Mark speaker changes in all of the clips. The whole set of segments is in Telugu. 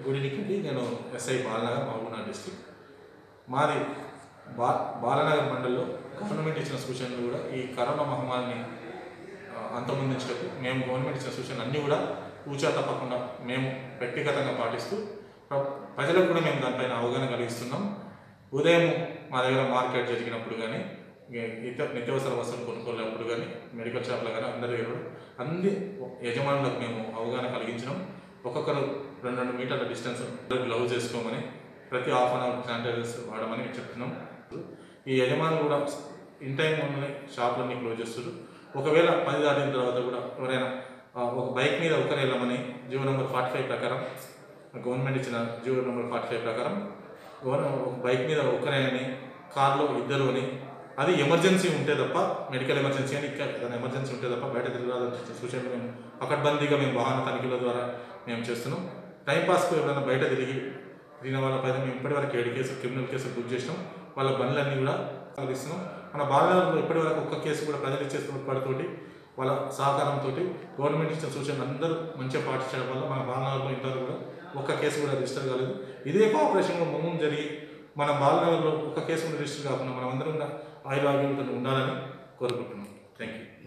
Speaker 1: గుడికి నేను ఎస్ఐ బాలనగర్ మహబూబ్నగర్ డిస్టిక్ మాది బా బాలనగర్ మండల్లో గవర్నమెంట్ ఇచ్చిన సూచనలు కూడా ఈ కరోనా మహమ్మారిని ఆ, అంతమొందించటకు మేము గవర్నమెంట్ ఇచ్చిన సూచనలు అన్నీ కూడా ఊచా తప్పకుండా మేము వ్యక్తిగతంగా పాటిస్తూ ప్ర- ప్రజలకు కూడా మేము దానిపైన అవగాహన కలిగిస్తున్నాం ఉదయం మా దగ్గర మార్కెట్ జరిగినప్పుడు కానీ ఇతర నిత్యావసర వస్తువులు కొనుక్కోలేనప్పుడు కానీ మెడికల్ షాప్లో కానీ అందరి దగ్గర కూడా అన్ని యజమానులకు మేము అవగాహన కలిగించినాం ఒక్కొక్కరు రెండు రెండు మీటర్ల డిస్టెన్స్ గ్లౌజ్ వేసుకోమని ప్రతి హాఫ్ అన్ అవర్ శానిటైజర్స్ వాడమని మేము చెప్తున్నాం ఈ యజమానులు కూడా ఇన్ టైం ఉన్న షాపులన్నీ క్లోజ్ చేస్తారు ఒకవేళ పని దాటిన తర్వాత కూడా ఎవరైనా ఆ, ఒక బైక్ మీద ఒకరు వెళ్ళమని జీవో నెంబర్ ఫార్టీ ఫైవ్ ప్రకారం గవర్నమెంట్ ఇచ్చిన జీవో నెంబర్ ఫార్టీ ఫైవ్ ప్రకారం గవర్నమెంట్ ఒక బైక్ మీద ఒకరే అని కార్లో ఇద్దరు అని అది ఎమర్జెన్సీ ఉంటే తప్ప మెడికల్ ఎమర్జెన్సీ అని ఇక్కడ ఏదైనా ఎమర్జెన్సీ ఉంటే తప్ప బయట తిరగాలని సూచనలు మేము పకడ్బందీగా మేము వాహన తనిఖీల ద్వారా మేము చేస్తున్నాం టైంపాస్కు ఎవరైనా బయట తిరిగి తిరిగిన వాళ్ళపైన మేము ఇప్పటివరకు ఏడు కేసులు క్రిమినల్ కేసులు బుక్ చేసినాం వాళ్ళ బండ్లన్నీ కూడా తరలిస్తున్నాం మన బాలనగర్లో ఇప్పటివరకు ఒక్క కేసు కూడా ప్రజలు ఇచ్చే తోడ్పాటుతోటి వాళ్ళ సహకారంతో గవర్నమెంట్ ఇచ్చిన సూచనలు అందరూ మంచిగా పాటించడం వల్ల మన బాలనగర్లో ఇంతవరకు కూడా ఒక్క కేసు కూడా రిజిస్టర్ కాలేదు ఇదే కోఆపరేషన్లో ముందు జరిగి మన బాలనగర్లో ఒక్క కేసు కూడా రిజిస్టర్ కాకుండా మనం అందరం కూడా ఆయురాగ్యంతో ఉండాలని కోరుకుంటున్నాం థ్యాంక్ యూ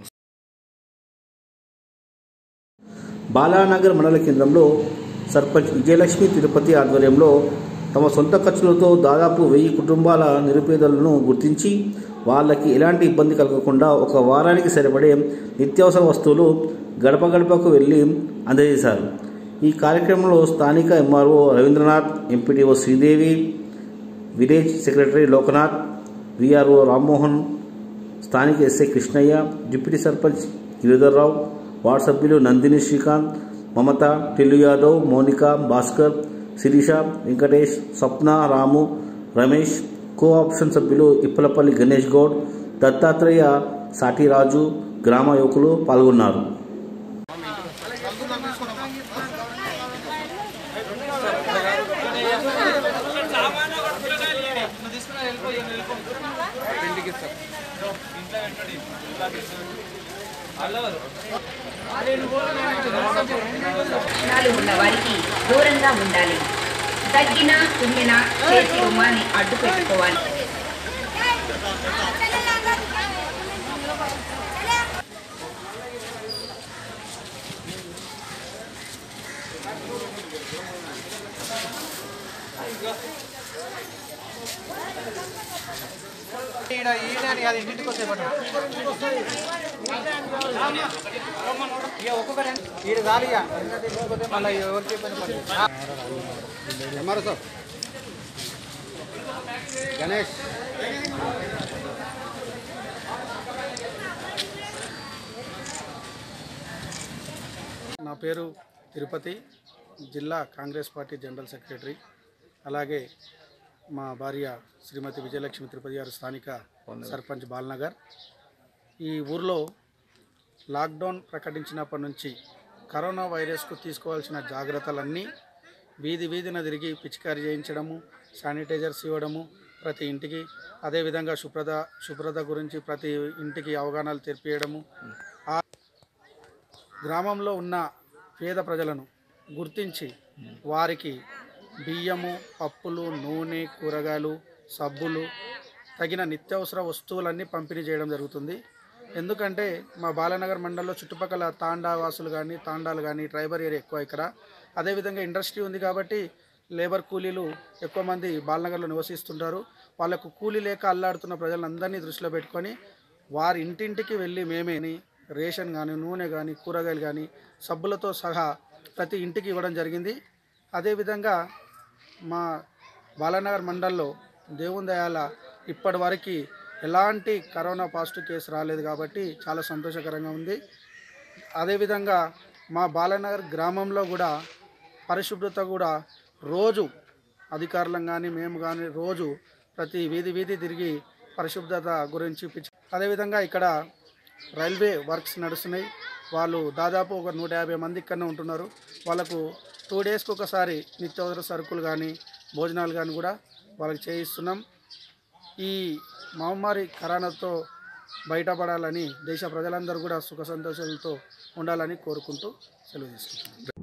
Speaker 2: బాలానగర్ మండల కేంద్రంలో సర్పంచ్ విజయలక్ష్మి తిరుపతి ఆధ్వర్యంలో తమ సొంత ఖర్చులతో దాదాపు వెయ్యి కుటుంబాల నిరుపేదలను గుర్తించి వాళ్ళకి ఎలాంటి ఇబ్బంది కలగకుండా ఒక వారానికి సరిపడే నిత్యావసర వస్తువులు గడప గడపకు వెళ్ళి అందజేశారు ఈ కార్యక్రమంలో స్థానిక MRO Ravindranath MPDO Sridevi village secretary Lokanath VRO Rammohan స్థానిక SI Krishnaiah deputy sarpanch Giridharrao ward సభ్యులు నందిని శ్రీకాంత్ మమత టిల్లు యాదవ్ మౌనిక భాస్కర్ శిరీష వెంకటేష్ స్వప్న రాము రమేష్ కో ఆప్షన్ సభ్యులు ఇప్పలపల్లి గణేష్ గౌడ్ దత్తాత్రేయ సాటిరాజు గ్రామ యువకులు పాల్గొన్నారు
Speaker 3: లక్షణాలు ఉన్న వారికి దూరంగా ఉండాలి తగ్గిన తుమ్మిన చేతి రుమాన్ని అడ్డు పెట్టుకోవాలి
Speaker 4: ఈడ ఈడ అని కాదు ఇంటికి వస్తే పట్టు ఇక ఒక్కొక్కరు ఈడ చాలు ఇక ఎందుకంటే ఇంటికి పోతే మళ్ళీ ఎవరికి చెప్పిన పని ఎంఆర్ఓ సార్ గణేష్ నా పేరు తిరుపతి జిల్లా కాంగ్రెస్ పార్టీ జనరల్ సెక్రటరీ అలాగే మా భార్య శ్రీమతి విజయలక్ష్మి తిరుపతి గారు స్థానిక సర్పంచ్ బాలనగర్ ఈ ఊర్లో లాక్డౌన్ ప్రకటించినప్పటి నుంచి కరోనా వైరస్కు తీసుకోవాల్సిన జాగ్రత్తలన్నీ వీధి వీధిన తిరిగి పిచికారి చేయించడము శానిటైజర్స్ ఇవ్వడము ప్రతి ఇంటికి అదేవిధంగా శుభ్రత శుభ్రత గురించి ప్రతి ఇంటికి అవగాహనలు తెలిపియడము ఆ గ్రామంలో ఉన్న పేద ప్రజలను గుర్తించి వారికి బియ్యము పప్పులు నూనె కూరగాయలు సబ్బులు తగిన నిత్యావసర వస్తువులన్నీ పంపిణీ చేయడం జరుగుతుంది ఎందుకంటే మా బాలనగర్ మండలంలో చుట్టుపక్కల తాండా వాసులు కానీ తాండాలు కానీ ట్రైబర్ ఏరియా ఎక్కువ ఇక్కడ అదేవిధంగా ఇండస్ట్రీ ఉంది కాబట్టి లేబర్ కూలీలు ఎక్కువ మంది బాలనగర్లో నివసిస్తుంటారు వాళ్ళకు కూలీ లేక అల్లాడుతున్న ప్రజలందరినీ దృష్టిలో పెట్టుకొని వారి ఇంటింటికి వెళ్ళి మేమేని రేషన్ కానీ నూనె కానీ కూరగాయలు కానీ సబ్బులతో సహా ప్రతి ఇంటికి ఇవ్వడం జరిగింది అదేవిధంగా మా బాలానగర్ మండల్లో దేవుని దయాల ఇప్పటి వరకు ఎలాంటి కరోనా పాజిటివ్ కేసు రాలేదు కాబట్టి చాలా సంతోషకరంగా ఉంది అదేవిధంగా మా బాలానగర్ గ్రామంలో కూడా పరిశుభ్రత కూడా రోజు అధికారులం కానీ మేము కానీ రోజు ప్రతి వీధి వీధి తిరిగి పరిశుభ్రత గురించి పిచ్ అదేవిధంగా ఇక్కడ రైల్వే వర్క్స్ నడుస్తున్నాయి వాళ్ళు దాదాపు ఒక నూట యాభై మంది ఇక్కడనే ఉంటున్నారు వాళ్ళకు టూ డేస్కి ఒకసారి నిత్యావసర సరుకులు కానీ భోజనాలు కానీ కూడా వాళ్ళకి చేయిస్తున్నాం ఈ మహమ్మారి కరోనాతో బయటపడాలని దేశ ప్రజలందరూ కూడా సుఖ సంతోషాలతో ఉండాలని కోరుకుంటూ సెలవు తీసుకుంటున్నాను